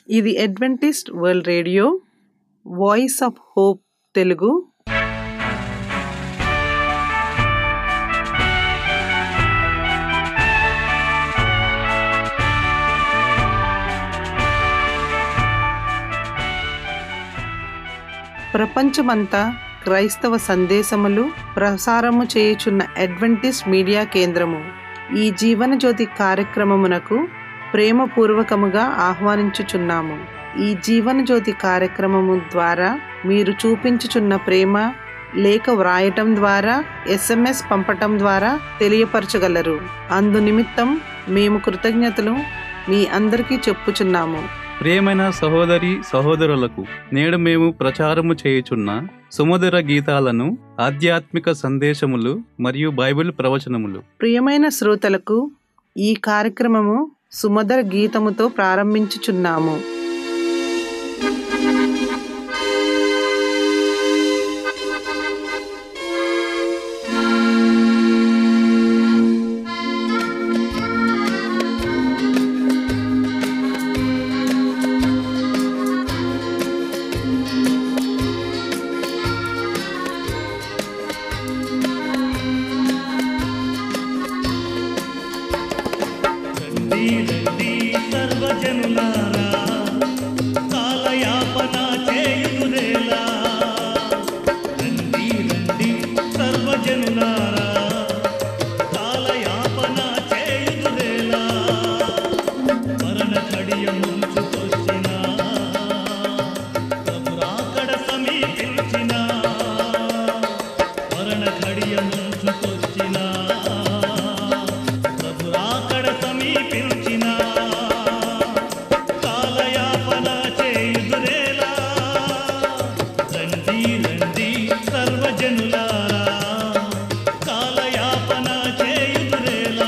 ఇది Adventist world radio voice of hope Telugu ప్రపంచమంతా క్రైస్తవ సందేశములు ప్రసారము చేయుచున్న అడ్వెంటిస్ట్ మీడియా కేంద్రము ఈ జీవన జ్యోతి కార్యక్రమమునకు ప్రేమపూర్వకముగా ఆహ్వానించుచున్నాము ఈ జీవన జ్యోతి కార్యక్రమము ద్వారా మీరు చూపించుచున్న ప్రేమ లేఖ వ్రాయటం ద్వారా ఎస్ఎంఎస్ పంపటం ద్వారా తెలియపరచగలరు అందు నిమిత్తం మేము కృతజ్ఞతలు మీ అందరికీ చెప్పుచున్నాము ప్రియమైన సహోదరి సహోదరులకు నేడు మేము ప్రచారము చేయుచున్న సుమధుర గీతాలను ఆధ్యాత్మిక సందేశములు మరియు బైబిల్ ప్రవచనములు ప్రియమైన శ్రోతలకు ఈ కార్యక్రమము సుమధుర గీతముతో ప్రారంభించుచున్నాము రండి రండి సర్వజనులారా కాలయాపన చేయుదురేలా రండి రండి సర్వజనులారా కాలయాపన చేయుదురేలా మరణ కడియ ముంచుకొచ్చిన ప్రభురాకడ సమీపించిన మరణ కడియ ముంచుకొచ్చిన ప్రభురాకడ సమీపించిన కాలయాపన చేయుదురేలా రండి రండి సర్వజనులారా కాలయాపన చేయుదురేలా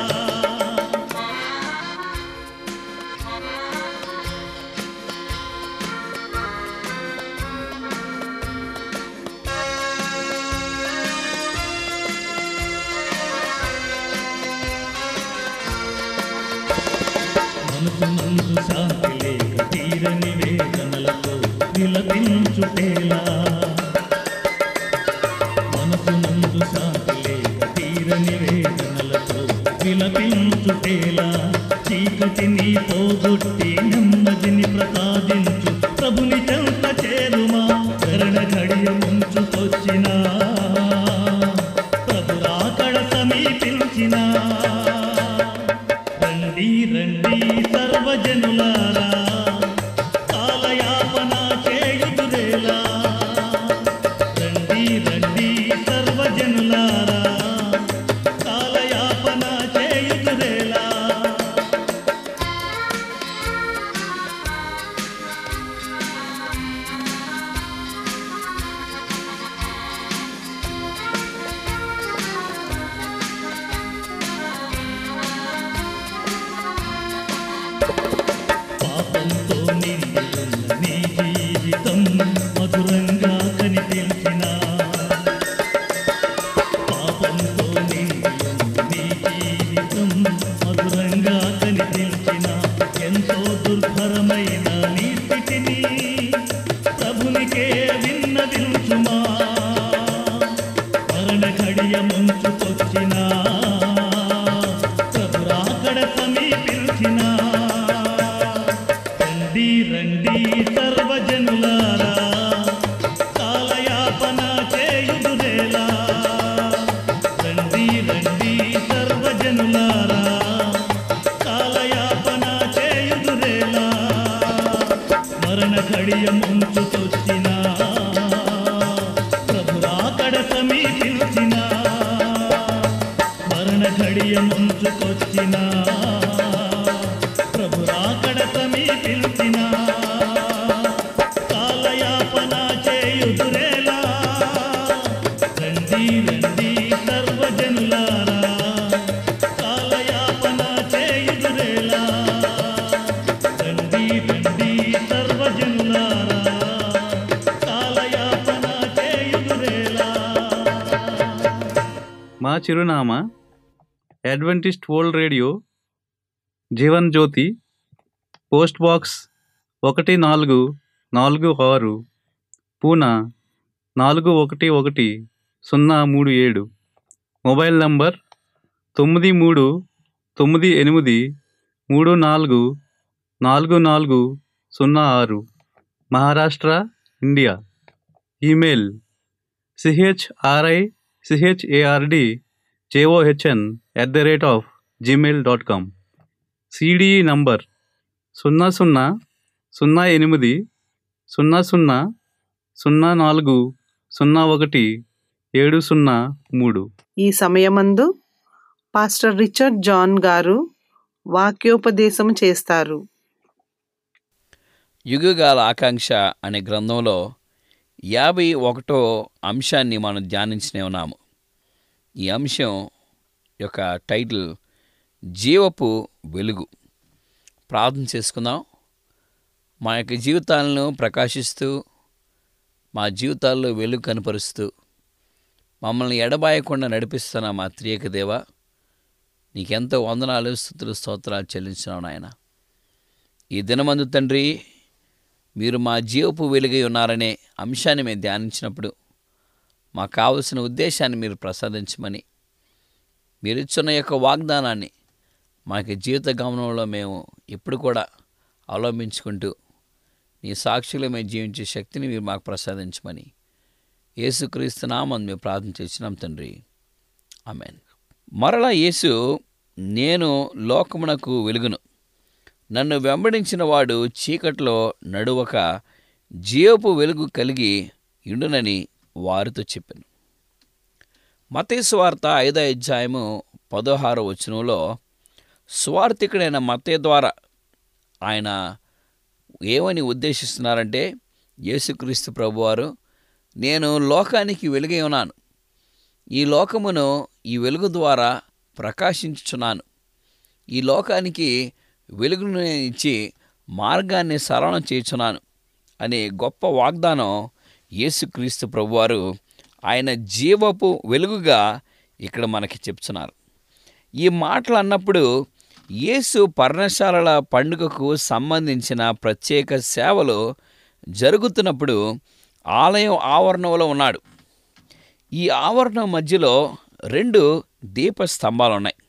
మనసు మందు శాంతి లేక తీరని వేదనలతో విలపించుటేలా మనసు నందు శాంతి లేక తీరని వేదనలతో విలపించుటేలా చీకటిని పోగొట్టి నెమ్మదిని ప్రసాదించు ప్రభుని చెంత చేరుమా కరణ ఘడియ ముంచుకొచ్చినా ప్రభురాకడ సమీపించినా రండి రండి సర్వజనులారా కాలయాపన చేయుదురేలా రండి రండి సర్వజనులారా కాలయాపన చేయుదురేలా పాపంతో నిండి ఉన్న నీ జీవితం మధురంగా కనిపించిన పాపంతో నిండి ఉన్న నీ జీవితం మధురంగా కనిపించిన ఎంతో దుర్భరమైన నీ స్థితిని ప్రభునికే విన్నదించుమా మరణ ఘడియ ముంచుకొచ్చిన ప్రభురాకడ సమీపించిన రండి రండి సర్వజనులారా కాలయాపన చేయుదురేలా రండి రండి సర్వజనులారా కాలయాపన చేయుదురేలా మరణ ఘడియ ముంచుకొచ్చిన ప్రభురాకడ సమీపించిన మరణ ఘడియ ముంచుకొచ్చిన ప్రభురాకడ సమీపించిన కాలయాపన చేయుదురేలా రండి రండి సర్వజనులారా కాలయాపన చేయుదురేలా రండి రండి సర్వజనులారా కాలయాపన చేయుదురేలా మా చిరునామా Adventist world radio Jeevan Jyothi post box ఒకటి నాలుగు నాలుగు ఆరు పూనా నాలుగు ఒకటి ఒకటి సున్నా మూడు ఏడు మొబైల్ నంబర్ తొమ్మిది మూడు తొమ్మిది ఎనిమిది మూడు నాలుగు నాలుగు నాలుగు సున్నా ఆరు Maharashtra India email C H R I C H A R D J O H N at the rate of Gmail dot com C D E number సున్నా సున్నా సున్నా ఎనిమిది సున్నా సున్నా సున్నా నాలుగు సున్నా ఒకటి ఏడు సున్నా మూడు ఈ సమయమందు పాస్టర్ రిచర్డ్ జాన్ గారు వాక్యోపదేశం చేస్తారు యుగగాల ఆకాంక్ష అనే గ్రంథంలో యాభై ఒకటో అంశాన్ని మనం ధ్యానించనే ఉన్నాము ఈ అంశం యొక్క టైటిల్ జీవపు వెలుగు ప్రార్థన చేసుకుందాం మా యొక్క జీవితాలను ప్రకాశిస్తూ మా జీవితాల్లో వెలుగు కనపరుస్తూ మమ్మల్ని ఎడబాయకుండా నడిపిస్తున్న మా త్రియక దేవ నీకెంతో వందనాలు స్థుతులు స్తోత్రాలు చెల్లించినావు నాయన ఈ దినమందు తండ్రి మీరు మా జీవపు వెలుగై ఉన్నారనే అంశాన్ని మేము ధ్యానించినప్పుడు మాకు కావలసిన ఉద్దేశాన్ని మీరు ప్రసాదించమని మీరు ఇచ్చిన యొక్క వాగ్దానాన్ని మా యొక్క జీవిత గమనంలో మేము ఎప్పుడు కూడా అవలంబించుకుంటూ నీ సాక్షులు మేము జీవించే శక్తిని మీరు మాకు ప్రసాదించమని యేసుక్రీస్తు నామం మేము ప్రార్థన చేసినాం తండ్రి ఆమెన్ మరలా యేసు నేను లోకమునకు వెలుగును నన్ను వెంబడించిన వాడు చీకట్లో నడువక జీవపు వెలుగు కలిగి ఇండునని వారితో చెప్పాను మతేసు వార్త ఐదో అధ్యాయము పదహారో వచనంలో స్వార్థికుడైన మతే ద్వారా ఆయన ఏమని ఉద్దేశిస్తున్నారంటే యేసుక్రీస్తు ప్రభువారు నేను లోకానికి వెలుగై ఉన్నాను ఈ లోకమును ఈ వెలుగు ద్వారా ప్రకాశించుచున్నాను ఈ లోకానికి వెలుగును నేను ఇచ్చి మార్గాన్ని సరళం చేయుచున్నాను అనే గొప్ప వాగ్దానం యేసుక్రీస్తు ప్రభువారు ఆయన జీవపు వెలుగుగా ఇక్కడ మనకి చెప్తున్నారు ఈ మాటలు అన్నప్పుడు యేసు పర్ణశాలల పండుగకు సంబంధించిన ప్రత్యేక సేవలు జరుగుతున్నప్పుడు ఆలయం ఆవరణంలో ఉన్నాడు ఈ ఆవరణం మధ్యలో రెండు దీప స్తంభాలు ఉన్నాయి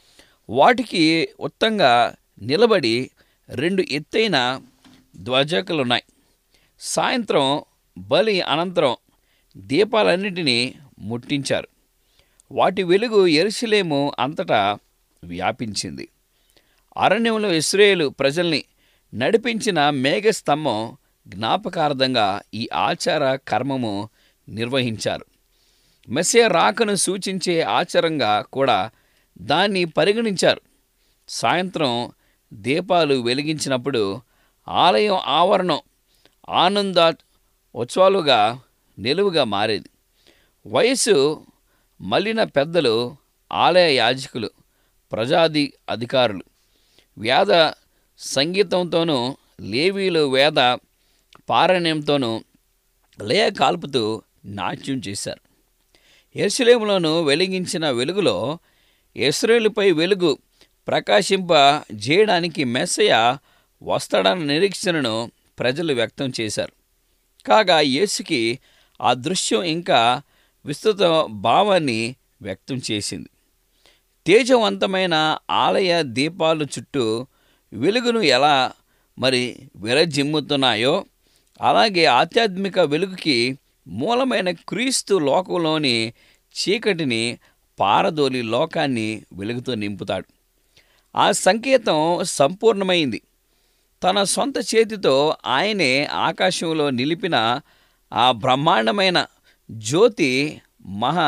వాటికి ఉత్తంగా నిలబడి రెండు ఎత్తైన ధ్వజకులు ఉన్నాయి సాయంత్రం బలి అనంతరం దీపాలన్నిటినీ ముట్టించారు వాటి వెలుగు ఎరుసలేము అంతటా వ్యాపించింది అరణ్యంలో ఇస్రాయేలు ప్రజల్ని నడిపించిన మేఘస్తంభం జ్ఞాపకార్థంగా ఈ ఆచార కర్మము నిర్వహించారు మెస్సే రాకను సూచించే ఆచారంగా కూడా దాన్ని పరిగణించారు సాయంత్రం దీపాలు వెలిగించినప్పుడు ఆలయం ఆవరణం ఆనంద ఉత్సవాలుగా నిలువుగా మారేది వయసు మలిన పెద్దలు ఆలయ యాజకులు ప్రజాది అధికారులు వేద సంగీతంతోనూ లేవీలు వేద పారాయణంతోనూ లేయ కాల్పుతూ నాట్యం చేశారు ఎరుసలేములను వెలిగించిన వెలుగులో ఇస్రాయేలుపై వెలుగు ప్రకాశింప చేయడానికి మెస్సయ వస్తాడన్న నిరీక్షణను ప్రజలు వ్యక్తం చేశారు కాగా యేసుకి ఆ దృశ్యం ఇంకా విస్తృత భావాన్ని వ్యక్తం చేసింది తేజవంతమైన ఆలయ దీపాలు చుట్టూ వెలుగును ఎలా మరి విరజిమ్ముతున్నాయో అలాగే ఆధ్యాత్మిక వెలుగుకి మూలమైన క్రీస్తు లోకంలోని చీకటిని పారదోలి లోకాన్ని వెలుగుతో నింపుతాడు ఆ సంకేతం సంపూర్ణమైంది తన సొంత చేతితో ఆయనే ఆకాశంలో నిలిపిన ఆ బ్రహ్మాండమైన జ్యోతి మహా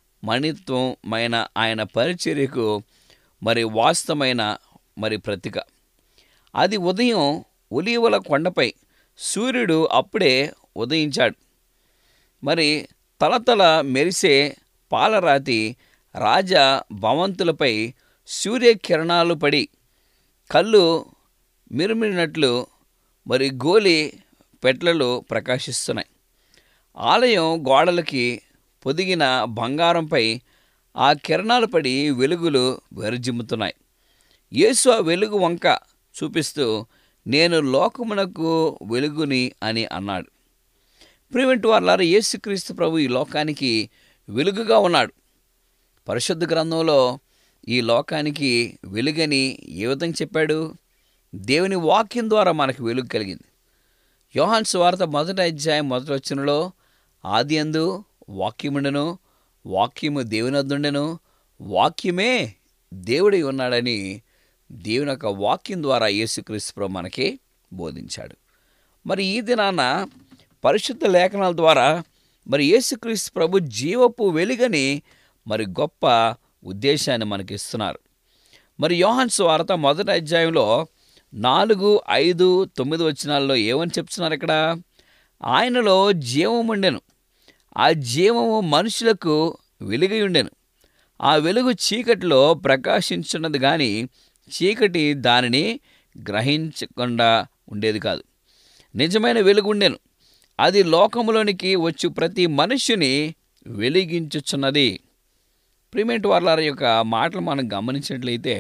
మణిత్వమైన ఆయన పరిచర్యకు మరి వాస్తవమైన మరి ప్రతీక అది ఉదయం ఒలీవల కొండపై సూర్యుడు అప్పుడే ఉదయించాడు మరి తలతల మెరిసే పాలరాతి రాజ భవంతులపై సూర్యకిరణాలు పడి కళ్ళు మిరుమిరినట్లు మరి గోలి పెట్లలు ప్రకాశిస్తున్నాయి ఆలయం గోడలకి పొదిగిన బంగారంపై ఆ కిరణాలు పడి వెలుగులు వెరజిమ్ముతున్నాయి యేసు ఆ వెలుగు వంక చూపిస్తూ నేను లోకమునకు వెలుగుని అని అన్నాడు ప్రివెంట్ వాళ్ళారా యేసుక్రీస్తు ప్రభు ఈ లోకానికి వెలుగుగా ఉన్నాడు పరిశుద్ధ గ్రంథంలో ఈ లోకానికి వెలుగని ఏ విధంగా చెప్పాడు దేవుని వాక్యం ద్వారా మనకు వెలుగు కలిగింది యోహాన్ సువార్త మొదటి అధ్యాయం మొదటి వచ్చినలో ఆది అందు వాక్యముండెను వాక్యము దేవుని వద్దుండెను వాక్యమే దేవుడై ఉన్నాడని దేవుని యొక్క వాక్యం ద్వారా యేసుక్రీస్తు ప్రభు మనకి బోధించాడు మరి ఈ దినాన పరిశుద్ధ లేఖనాల ద్వారా మరి యేసుక్రీస్తు ప్రభు జీవపు వెలుగని మరి గొప్ప ఉద్దేశాన్ని మనకి ఇస్తున్నారు మరి యోహాన్ సువార్త మొదటి అధ్యాయంలో నాలుగు ఐదు తొమ్మిది వచనాల్లో ఏమని చెప్తున్నారు ఇక్కడ ఆయనలో జీవం ఉండెను ఆ జీవము మనుషులకు వెలుగై ఉండెను ఆ వెలుగు చీకటిలో ప్రకాశించున్నది కానీ చీకటి దానిని గ్రహించకుండా ఉండేది కాదు నిజమైన వెలుగు ఉండెను అది లోకములోనికి వచ్చు ప్రతి మనుష్యుని వెలిగించుచున్నది ప్రిమెంట్ వాళ్ళ యొక్క మాటలు మనం గమనించినట్లయితే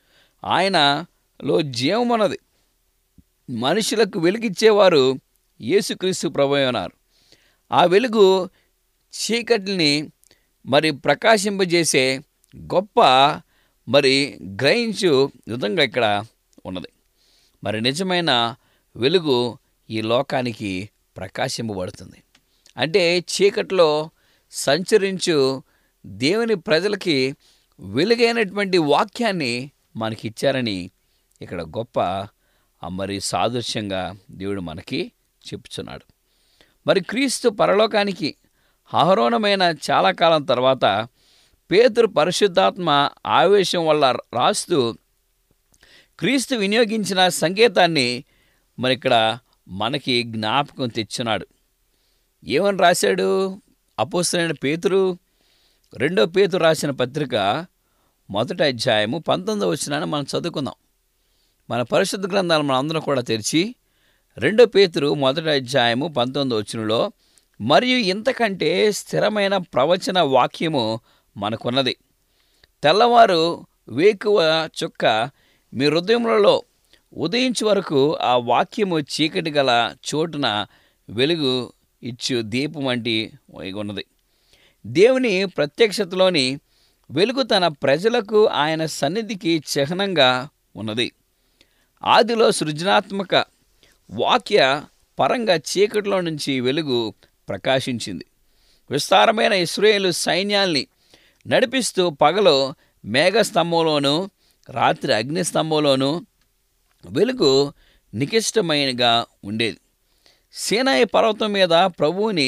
ఆయనలో జీవం అన్నది మనుషులకు వెలుగిచ్చేవారు యేసుక్రీస్తు ప్రభు ఉన్నారు ఆ వెలుగు చీకటిని మరి ప్రకాశింపజేసే గొప్ప మరి గ్రహించు విధంగా ఇక్కడ ఉన్నది మరి నిజమైన వెలుగు ఈ లోకానికి ప్రకాశింపబడుతుంది అంటే చీకట్లో సంచరించు దేవుని ప్రజలకి వెలుగైనటువంటి వాక్యాన్ని మనకిచ్చారని ఇక్కడ గొప్ప ఆ మరి సాదృశ్యంగా దేవుడు మనకి చెప్తున్నాడు మరి క్రీస్తు పరలోకానికి ఆహరోణమైన చాలా కాలం తర్వాత పేతురు పరిశుద్ధాత్మ ఆవేశం వల్ల రాస్తూ క్రీస్తు వినియోగించిన సంకేతాన్ని మరి ఇక్కడ మనకి జ్ఞాపకం తెచ్చున్నాడు ఏమని రాశాడు అపోస్తులైన పేతురు రెండో పేతురు రాసిన పత్రిక మొదటి అధ్యాయము పంతొమ్మిదో వచ్చినాన్ని మనం చదువుకుందాం మన పరిశుద్ధ గ్రంథాలు మనం అందరం కూడా తెరిచి రెండో పేతురు మొదటి అధ్యాయము పంతొమ్మిదో వచనంలో మరియు ఇంతకంటే స్థిరమైన ప్రవచన వాక్యము మనకున్నది తెల్లవారు వేకువ చుక్క మీ హృదయములలో ఉదయించే వరకు ఆ వాక్యము చీకటి గల చోటున వెలుగు ఇచ్చు దీపం వంటి ఉన్నది దేవుని ప్రత్యక్షతలోని వెలుగు తన ప్రజలకు ఆయన సన్నిధికి చిహ్నంగా ఉన్నది ఆదిలో సృజనాత్మక వాక్య పరంగా చీకటిలో నుంచి వెలుగు ప్రకాశించింది విస్తారమైన ఇస్రాయేలు సైన్యాల్ని నడిపిస్తూ పగలు మేఘస్తంభంలోనూ రాత్రి అగ్నిస్తంభంలోనూ వెలుగు నికిష్టమైనగా ఉండేది సీనాయి పర్వతం మీద ప్రభువుని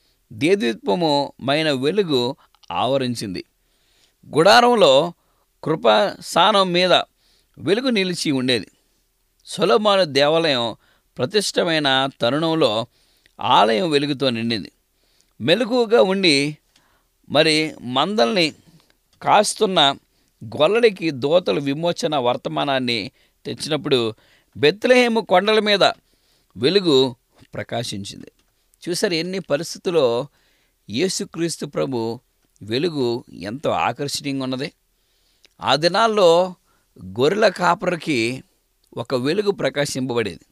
దేదీత్వమైన వెలుగు ఆవరించింది గుడారంలో కృపసానం మీద వెలుగు నిలిచి ఉండేది సొలమాను దేవాలయం ప్రతిష్టమైన తరుణంలో ఆలయం వెలుగుతో నిండింది మెలకుగా ఉండి మరి మందల్ని కాస్తున్న గొల్లడికి దోతలు విమోచన వర్తమానాన్ని తెచ్చినప్పుడు బెత్లహేము కొండల మీద వెలుగు ప్రకాశించింది చూసారు ఎన్ని పరిస్థితుల్లో యేసుక్రీస్తు ప్రభు వెలుగు ఎంతో ఆకర్షణీయంగా ఉన్నది ఆ దినాల్లో గొర్రెల కాపరికి ఒక వెలుగు ప్రకాశింపబడేది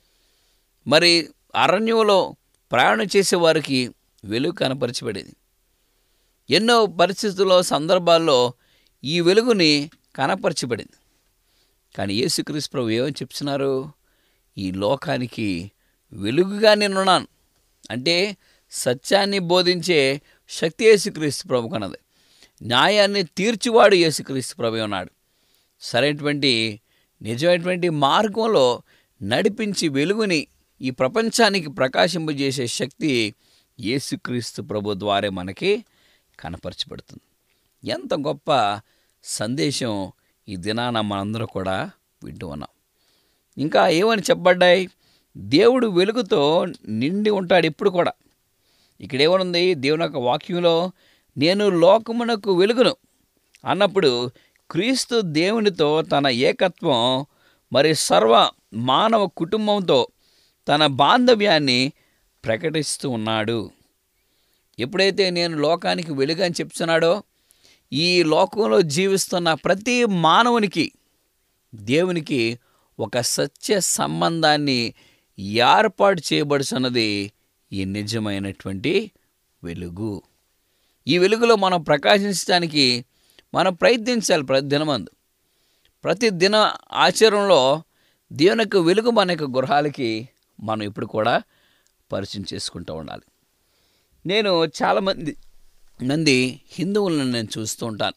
మరి అరణ్యంలో ప్రయాణం చేసేవారికి వెలుగు కనపరచబడేది ఎన్నో పరిస్థితుల్లో సందర్భాల్లో ఈ వెలుగుని కనపరచబడింది కానీ యేసుక్రీస్తు ప్రభు ఏమని చెప్తున్నారు ఈ లోకానికి వెలుగుగా నేనున్నాను అంటే సత్యాన్ని బోధించే శక్తి యేసుక్రీస్తు ప్రభు కన్నది న్యాయాన్ని తీర్చివాడు యేసుక్రీస్తు ప్రభు ఉన్నాడు సరైనటువంటి నిజమైనటువంటి మార్గంలో నడిపించి వెలుగుని ఈ ప్రపంచానికి ప్రకాశింపజేసే శక్తి యేసుక్రీస్తు ప్రభు ద్వారా మనకి కనపరచబడుతుంది ఎంత గొప్ప సందేశం ఈ దినాన మనందరం కూడా వింటూ ఉన్నాం ఇంకా ఏమని చెప్పబడ్డాయి దేవుడు వెలుగుతో నిండి ఉంటాడు ఇప్పుడు కూడా ఇక్కడ ఏమనుంది దేవుని యొక్క వాక్యంలో నేను లోకమునకు వెలుగును అన్నప్పుడు క్రీస్తు దేవునితో తన ఏకత్వం మరి సర్వ మానవ కుటుంబంతో తన బాంధవ్యాన్ని ప్రకటిస్తూ ఉన్నాడు ఎప్పుడైతే నేను లోకానికి వెలుగు అని చెప్తున్నాడో ఈ లోకంలో జీవిస్తున్న ప్రతి మానవునికి దేవునికి ఒక సత్య సంబంధాన్ని ఏర్పాటు చేయబడుచున్నది ఈ నిజమైనటువంటి వెలుగు ఈ వెలుగులో మనం ప్రకాశించడానికి మనం ప్రయత్నించాలి ప్రతి దినమందు ప్రతి దిన ఆచరణలో దేవుని యొక్క వెలుగు మన యొక్క గృహాలకి మనం ఇప్పుడు కూడా పరిచయం చేసుకుంటూ ఉండాలి నేను చాలామంది మంది హిందువులను నేను చూస్తూ ఉంటాను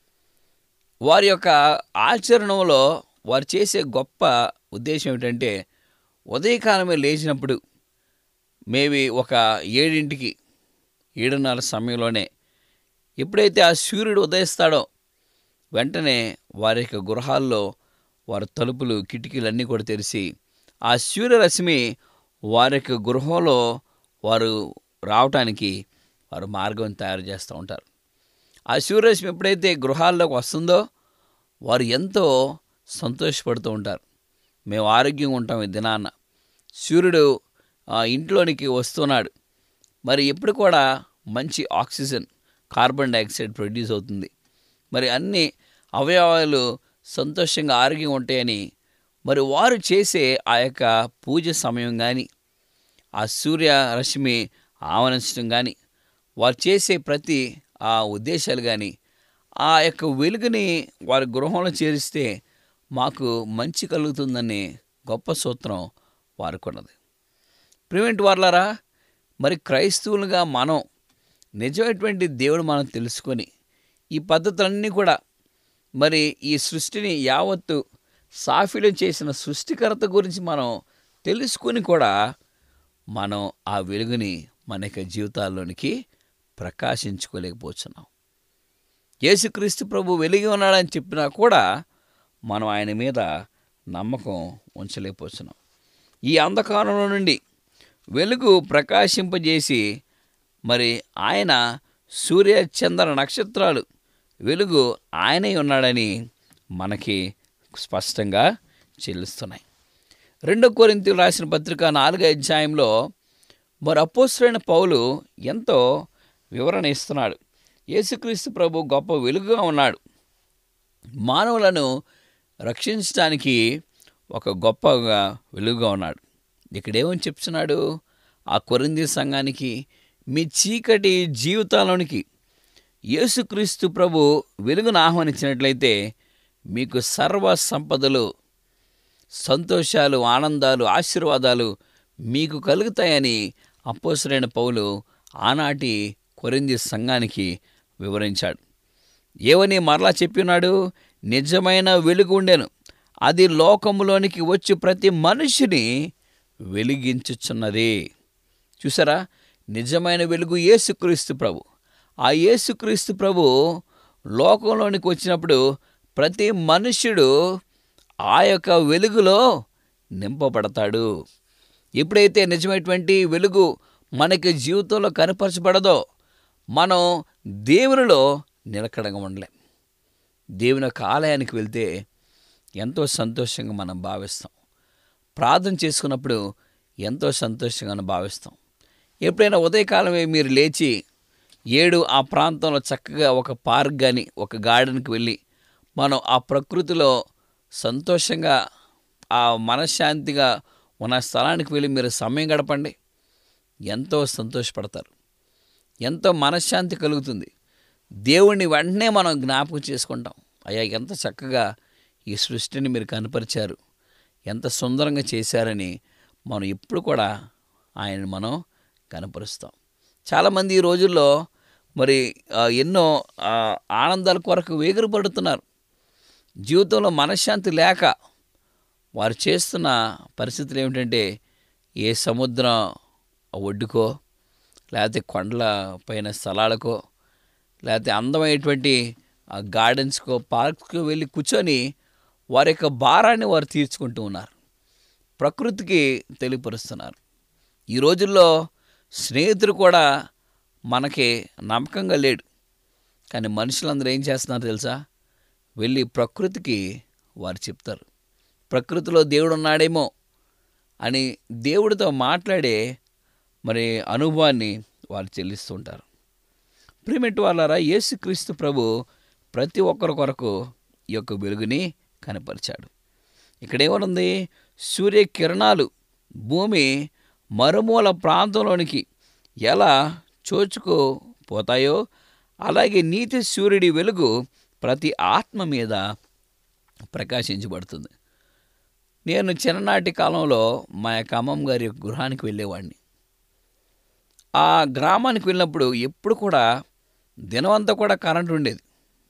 వారి యొక్క ఆచరణలో వారు చేసే గొప్ప ఉద్దేశం ఏమిటంటే ఉదయకాలమే లేచినప్పుడు మేబీ ఒక ఏడింటికి ఏడున్నర సమయంలోనే ఎప్పుడైతే ఆ సూర్యుడు ఉదయిస్తాడో వెంటనే వారి యొక్క గృహాల్లో వారి తలుపులు కిటికీలన్నీ కూడా తెరిచి ఆ సూర్యరశ్మి వారి యొక్క గృహంలో వారు రావటానికి వారు మార్గం తయారు చేస్తూ ఉంటారు ఆ సూర్యరశ్మి ఎప్పుడైతే గృహాల్లోకి వస్తుందో వారు ఎంతో సంతోషపడుతూ ఉంటారు మేము ఆరోగ్యంగా ఉంటాం ఈ దినాన్న సూర్యుడు ఆ, ఇంట్లోనికి వస్తున్నాడు మరి ఎప్పుడు కూడా మంచి ఆక్సిజన్ కార్బన్ డైఆక్సైడ్ ప్రొడ్యూస్ అవుతుంది మరి అన్ని అవయవాలు సంతోషంగా ఆరోగ్యంగా ఉంటాయని మరి వారు చేసే ఆ యొక్క పూజ సమయం కానీ ఆ సూర్య రశ్మి ఆవరించడం కానీ వారు చేసే ప్రతి ఆ ఉద్దేశాలు కానీ ఆ యొక్క వెలుగుని వారి గృహంలో చేరిస్తే మాకు మంచి కలుగుతుందని గొప్ప సూత్రం వారికి ఉన్నది ప్రివెంట్ వార్లారా మరి క్రైస్తవులుగా మనం నిజమైనటువంటి దేవుడు మనం తెలుసుకొని ఈ పద్ధతులన్నీ కూడా మరి ఈ సృష్టిని యావత్తు సాఫీలం చేసిన సృష్టికర్త గురించి మనం తెలుసుకుని కూడా మనం ఆ వెలుగుని మన యొక్క జీవితాల్లోనికి ప్రకాశించుకోలేకపోతున్నాం యేసుక్రీస్తు ప్రభు వెలిగి ఉన్నాడని చెప్పినా కూడా మనం ఆయన మీద నమ్మకం ఉంచలేకపోతున్నాం ఈ అంధకారంలో నుండి వెలుగు ప్రకాశింపజేసి మరి ఆయన సూర్య చంద్ర నక్షత్రాలు వెలుగు ఆయనే ఉన్నాడని మనకి స్పష్టంగా చెల్లిస్తున్నాయి రెండో కొరింతలు రాసిన పత్రిక నాలుగో అధ్యాయంలో మరి అపోస్తులైన పౌలు ఎంతో వివరణ ఇస్తున్నాడు యేసుక్రీస్తు ప్రభు గొప్ప వెలుగుగా ఉన్నాడు మానవులను రక్షించడానికి ఒక గొప్పగా వెలుగుగా ఉన్నాడు ఇక్కడ ఏమని చెప్తున్నాడు ఆ కొరింది సంఘానికి మీ చీకటి జీవితాలోనికి యేసుక్రీస్తు ప్రభు వెలుగును ఆహ్వానించినట్లయితే మీకు సర్వ సంపదలు సంతోషాలు ఆనందాలు ఆశీర్వాదాలు మీకు కలుగుతాయని అపోసరైన పౌలు ఆనాటి కొరింది సంఘానికి వివరించాడు ఏవని మరలా చెప్పినాడు నిజమైన వెలుగు ఉండెను అది లోకములోనికి వచ్చి ప్రతి మనిషిని వెలిగించుచున్నది చూసారా నిజమైన వెలుగు యేసుక్రీస్తు ప్రభు ఆ యేసుక్రీస్తు ప్రభు లోకంలోనికి వచ్చినప్పుడు ప్రతి మనుష్యుడు ఆ యొక్క వెలుగులో నింపబడతాడు ఎప్పుడైతే నిజమైనటువంటి వెలుగు మనకి జీవితంలో కనపరచబడదో మనం దేవునిలో నిలకడగా ఉండలేం దేవుని యొక్క ఆలయానికి వెళ్తే ఎంతో సంతోషంగా మనం భావిస్తాం ప్రార్థన చేసుకున్నప్పుడు ఎంతో సంతోషంగా మనం భావిస్తాం ఎప్పుడైనా ఉదయకాలమే మీరు లేచి ఏడు ఆ ప్రాంతంలో చక్కగా ఒక పార్క్ కానీ ఒక గార్డెన్కి వెళ్ళి మనం ఆ ప్రకృతిలో సంతోషంగా ఆ మనశ్శాంతిగా ఉన్న స్థలానికి వెళ్ళి మీరు సమయం గడపండి ఎంతో సంతోషపడతారు ఎంతో మనశ్శాంతి కలుగుతుంది దేవుణ్ణి వెంటనే మనం జ్ఞాపకం చేసుకుంటాం అయ్యా ఎంత చక్కగా ఈ సృష్టిని మీరు కనపరిచారు ఎంత సుందరంగా చేశారని మనం ఎప్పుడు కూడా ఆయన మనం కనపరుస్తాం చాలామంది ఈ రోజుల్లో మరి ఆ, ఎన్నో ఆ, ఆనందాల కొరకు వేగిరపడుతున్నారు జీవితంలో మనశ్శాంతి లేక వారు చేస్తున్న పరిస్థితులు ఏమిటంటే ఏ సముద్రం ఒడ్డుకో లేకపోతే కొండల పైన స్థలాలకో లేకపోతే అందమైనటువంటి ఆ గార్డెన్స్కో పార్క్స్కో వెళ్ళి కూర్చొని వారి యొక్క భారాన్ని వారు తీర్చుకుంటూ ఉన్నారు ప్రకృతికి తెలియపరుస్తున్నారు ఈ రోజుల్లో స్నేహితుడు కూడా మనకి నమ్మకంగా లేడు కానీ మనుషులందరూ ఏం చేస్తున్నారు తెలుసా వెళ్ళి ప్రకృతికి వారు చెప్తారు ప్రకృతిలో దేవుడు ఉన్నాడేమో అని దేవుడితో మాట్లాడే మరి అనుభవాన్ని వారు చెల్లిస్తుంటారు ప్రిమిట్ వాళ్ళారా యేసుక్రీస్తు ప్రభు ప్రతి ఒక్కరి కొరకు ఈ యొక్క వెలుగుని కనపరిచాడు ఇక్కడ ఏమనుంది సూర్యకిరణాలు భూమి మరుమూల ప్రాంతంలోనికి ఎలా చోచుకుపోతాయో అలాగే నీతి సూర్యుడి వెలుగు ప్రతి ఆత్మ మీద ప్రకాశించబడుతుంది నేను చిన్ననాటి కాలంలో మా యొక్క అమ్మమ్మ గారి యొక్క గృహానికి వెళ్ళేవాడిని ఆ గ్రామానికి వెళ్ళినప్పుడు ఎప్పుడు కూడా దినమంతా కూడా కరెంటు ఉండేది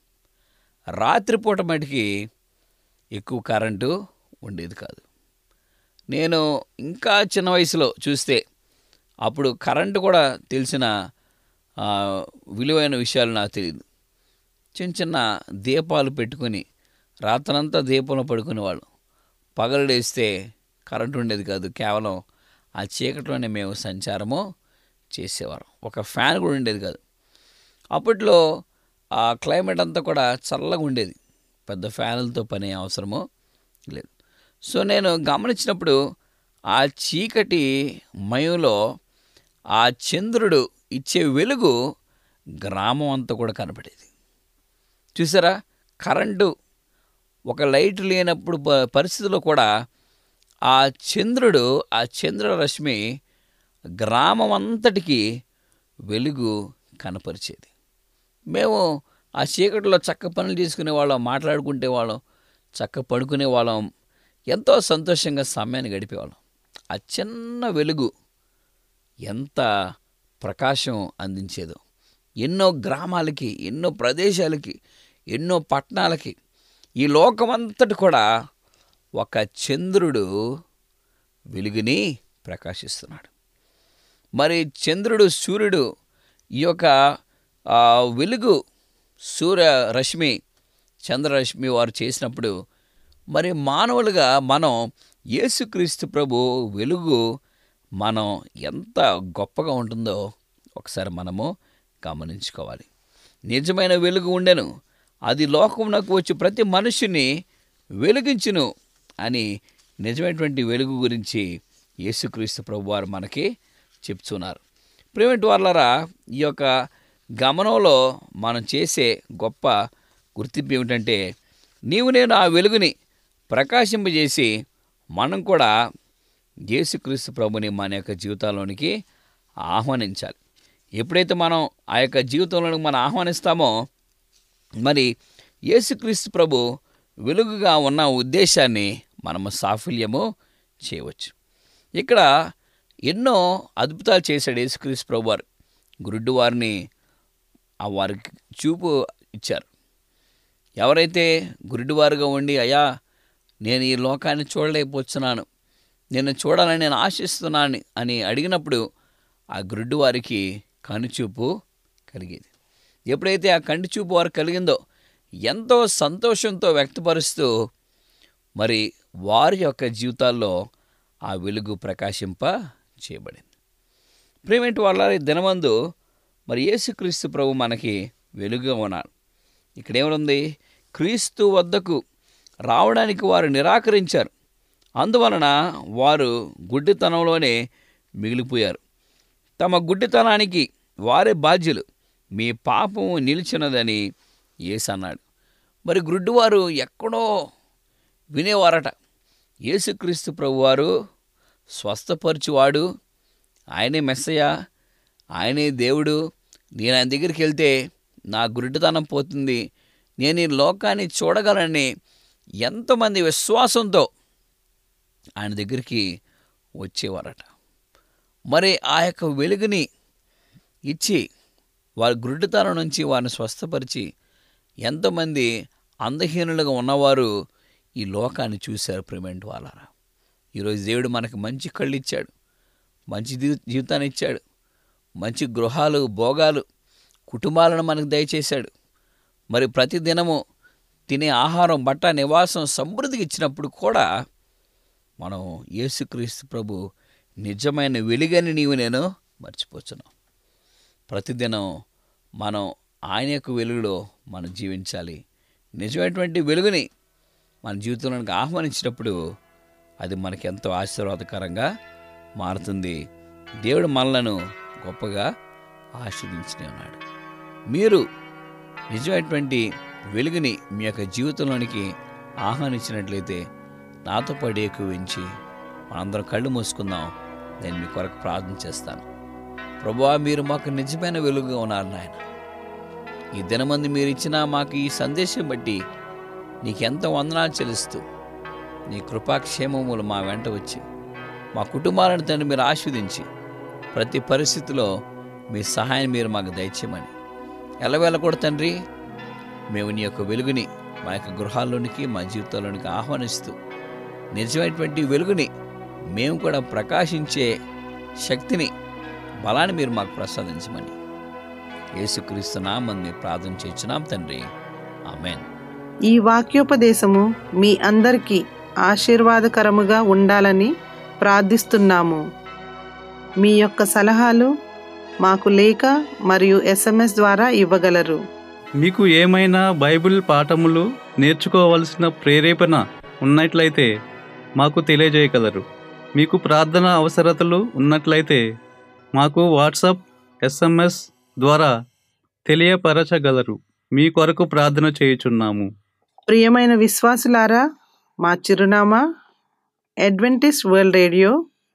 రాత్రిపూట మటుకి ఎక్కువ కరెంటు ఉండేది కాదు నేను ఇంకా చిన్న వయసులో చూస్తే అప్పుడు కరెంటు కూడా తెలిసిన ఆ, విలువైన విషయాలు నాకు తెలియదు చిన్న చిన్న దీపాలు పెట్టుకొని రాత్రంతా దీపంలో పడుకునేవాళ్ళం పగలడేస్తే కరెంటు ఉండేది కాదు కేవలం ఆ చీకట్లోనే మేము సంచారము చేసేవారం ఒక ఫ్యాన్ కూడా ఉండేది కాదు అప్పట్లో ఆ క్లైమేట్ అంతా కూడా చల్లగా ఉండేది పెద్ద ఫ్యాన్లతో పని అవసరము లేదు సో నేను గమనించినప్పుడు ఆ చీకటి మయంలో ఆ చంద్రుడు ఇచ్చే వెలుగు గ్రామం అంతా కూడా కనపడేది చూసారా కరెంటు ఒక లైట్ లేనప్పుడు ప- పరిస్థితిలో కూడా ఆ చంద్రుడు ఆ చంద్రరశ్మి గ్రామం అంతటికి వెలుగు కనపరిచేది మేము ఆ చీకటిలో చక్క పనులు చేసుకునే వాళ్ళం మాట్లాడుకుంటే వాళ్ళం చక్క పడుకునే వాళ్ళం ఎంతో సంతోషంగా సమయాన్ని గడిపేవాళ్ళం ఆ చిన్న వెలుగు ఎంత ప్రకాశం అందించేదో ఎన్నో గ్రామాలకి ఎన్నో ప్రదేశాలకి ఎన్నో పట్టణాలకి ఈ లోకమంతటి కూడా ఒక చంద్రుడు వెలుగుని ప్రకాశిస్తున్నాడు మరి చంద్రుడు సూర్యుడు ఈ యొక్క ఆ, వెలుగు సూర్య రశ్మి చంద్రరశ్మి వారు చేసినప్పుడు మరి మానవులుగా మనం యేసుక్రీస్తు ప్రభు వెలుగు మనం ఎంత గొప్పగా ఉంటుందో ఒకసారి మనము గమనించుకోవాలి నిజమైన వెలుగు ఉండెను అది లోకమునకు వచ్చి ప్రతి మనుషుని వెలిగించును అని నిజమైనటువంటి వెలుగు గురించి యేసుక్రీస్తు ప్రభు వారు మనకి చెప్తున్నారు ప్రేమటి వాళ్ళరా ఈ యొక్క గమనంలో మనం చేసే గొప్ప గుర్తింపు ఏమిటంటే నీవు నేను ఆ వెలుగుని ప్రకాశింపజేసి మనం కూడా యేసుక్రీస్తు ప్రభుని మన యొక్క జీవితాల్లోనికి ఆహ్వానించాలి ఎప్పుడైతే మనం ఆ యొక్క జీవితంలోనికి మనం ఆహ్వానిస్తామో మరి యేసుక్రీస్తు ప్రభు వెలుగుగా ఉన్న ఉద్దేశాన్ని మనము సాఫల్యము చేయవచ్చు ఇక్కడ ఎన్నో అద్భుతాలు చేశాడు యేసుక్రీస్తు ప్రభు వారు గురుడ్డు వారిని ఆ వారికి చూపు ఇచ్చారు ఎవరైతే గురుడివారుగా ఉండి అయ్యా నేను ఈ లోకాన్ని చూడలేకపోతున్నాను నేను చూడాలని నేను ఆశిస్తున్నాను అని అడిగినప్పుడు ఆ గురుడు వారికి కనుచూపు కలిగేది ఎప్పుడైతే ఆ కంటి చూపు వారికి కలిగిందో ఎంతో సంతోషంతో వ్యక్తపరుస్తూ మరి వారి యొక్క జీవితాల్లో ఆ వెలుగు ప్రకాశింప చేయబడింది ప్రేమేంటి వాళ్ళ దినమందు మరి యేసుక్రీస్తు ప్రభు మనకి వెలుగుగా ఉన్నాడు ఇక్కడ ఏమనుంది క్రీస్తు వద్దకు రావడానికి వారు నిరాకరించారు అందువలన వారు గుడ్డితనంలోనే మిగిలిపోయారు తమ గుడ్డితనానికి వారే బాధ్యులు మీ పాపము నిలిచినదని యేసు అన్నాడు మరి గుడ్డివారు ఎక్కడో వినేవారట యేసుక్రీస్తు ప్రభువారు స్వస్థపరచువాడు ఆయనే మెస్సయ్య ఆయనే దేవుడు నేను ఆయన దగ్గరికి వెళ్తే నా గురుడితనం పోతుంది నేను ఈ లోకాన్ని చూడగలని ఎంతమంది విశ్వాసంతో ఆయన దగ్గరికి వచ్చేవారట మరి ఆ యొక్క వెలుగుని ఇచ్చి వారి గురుడితనం నుంచి వారిని స్వస్థపరిచి ఎంతోమంది అందహీనులుగా ఉన్నవారు ఈ లోకాన్ని చూశారు ప్రేమెంట్ వాళ్ళారా ఈరోజు దేవుడు మనకు మంచి కళ్ళు ఇచ్చాడు మంచి జీ- జీవితాన్ని ఇచ్చాడు మంచి గృహాలు భోగాలు కుటుంబాలను మనకు దయచేశాడు మరి ప్రతి దినము తినే ఆహారం బట్ట నివాసం సమృద్ధికి ఇచ్చినప్పుడు కూడా మనం యేసుక్రీస్తు ప్రభు నిజమైన వెలుగని నీవు నేను మర్చిపోతున్నాం ప్రతిదినం మనం ఆయన యొక్క వెలుగులో మనం జీవించాలి నిజమైనటువంటి వెలుగుని మన జీవితంలోనికి ఆహ్వానించినప్పుడు అది మనకి ఎంతో ఆశీర్వాదకరంగా మారుతుంది దేవుడు మనలను గొప్పగా ఆశీర్వదించనే ఉన్నాడు మీరు నిజమైనటువంటి వెలుగుని మీ యొక్క జీవితంలోనికి ఆహ్వానించినట్లయితే నాతో పాటు ఏకీవించి మనందరం కళ్ళు మూసుకుందాం నేను మీ కొరకు ప్రార్థన చేస్తాను ప్రభువా మీరు మాకు నిజమైన వెలుగుగా ఉన్నారు నాయన ఈ దినమంది మీరు ఇచ్చిన మాకు ఈ సందేశం బట్టి నీకెంత వందనాలు చెల్లిస్తూ నీ కృపాక్షేమములు మా వెంట వచ్చి మా కుటుంబాలను తండ్రి మీరు ఆస్వాదించి ప్రతి పరిస్థితిలో మీ సహాయం మీరు మాకు దయచేయమని ఎలవేళ కూడా తండ్రి మేము నీ యొక్క వెలుగుని మా యొక్క గృహాల్లోనికి మా జీవితాల్లోనికి ఆహ్వానిస్తూ నిజమైనటువంటి వెలుగుని మేము కూడా ప్రకాశించే శక్తిని బలాన్ని మీరు మాకు ప్రసాదించమని యేసుక్రీస్తు నామని మేము ప్రార్థన చేయించున్నాం తండ్రి ఆమెన్ ఈ వాక్యోపదేశము మీ అందరికీ ఆశీర్వాదకరముగా ఉండాలని ప్రార్థిస్తున్నాము మీ యొక్క సలహాలు మాకు లేఖ మరియు ఎస్ఎంఎస్ ద్వారా ఇవ్వగలరు మీకు ఏమైనా బైబిల్ పాఠములు నేర్చుకోవలసిన ప్రేరేపణ ఉన్నట్లయితే మాకు తెలియజేయగలరు మీకు ప్రార్థన అవసరతలు ఉన్నట్లయితే మాకు వాట్సాప్ ఎస్ఎంఎస్ ద్వారా తెలియపరచగలరు మీ కొరకు ప్రార్థన చేయుచున్నాము ప్రియమైన విశ్వాసులారా మా చిరునామా Adventist world radio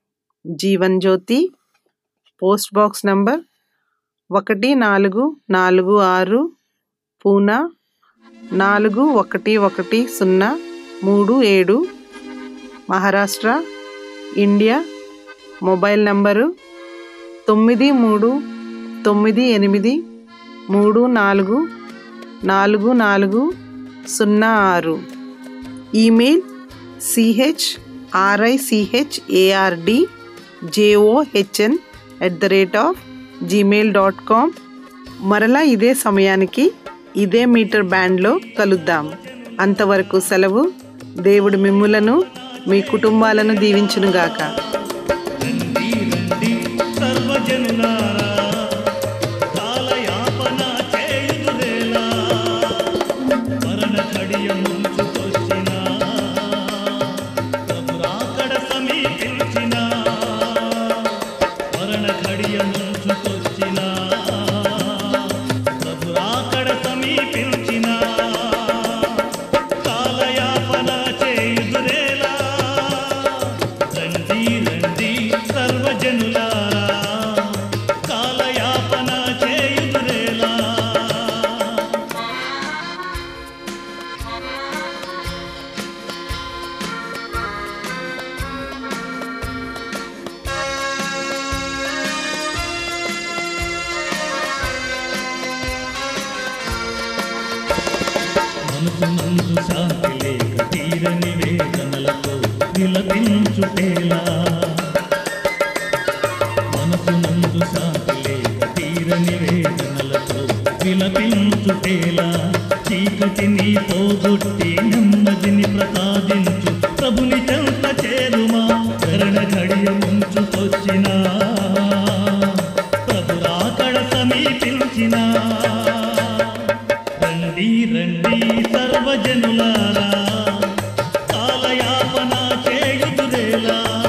Jeevan Jyothi post box number ఒకటి నాలుగు నాలుగు ఆరు పూనా నాలుగు ఒకటి ఒకటి సున్నా మూడు ఏడు మహారాష్ట్ర ఇండియా మొబైల్ నంబరు తొమ్మిది మూడు తొమ్మిది ఎనిమిది మూడు నాలుగు నాలుగు నాలుగు సున్నా ఆరు email C H R I C H A R D J O H N at the rate of Gmail dot com మరలా ఇదే సమయానికి ఇదే మీటర్ బ్యాండ్లో కలుద్దాం అంతవరకు సెలవు దేవుడు మిమ్ములను మీ కుటుంబాలను దీవించునుగాక రండి రండి సర్వజనులారా కాలయాపన చేయుదురేలా మరణ కడియ ముంచుకొచ్చిన ప్రభురాకడ సమీపించిన మరణ కడియ ముంచుకొచ్చిన ప్రభురాకడ సమీపించిన కాలయాపన చేయుదురేలా రండి రండి సర్వజనులారా కాలయాపన చేయుదురేలా మనసు నందు శాంతి లేక తీరని వేదనలతో విలపించుటేలా మనసు నందు శాంతి లేక తీరని వేదనలతో విలపించుటేలా చీకటిని పోగొట్టి నెమ్మదిని ప్రసాదించు ప్రభుని చెంత చేరుమా కరణ ఘడియ ముంచుకొచ్చినా ప్రభురాకడ సమీపించినా రండి రండి సర్వజనులారా కాలయాపన చేయుదురేలా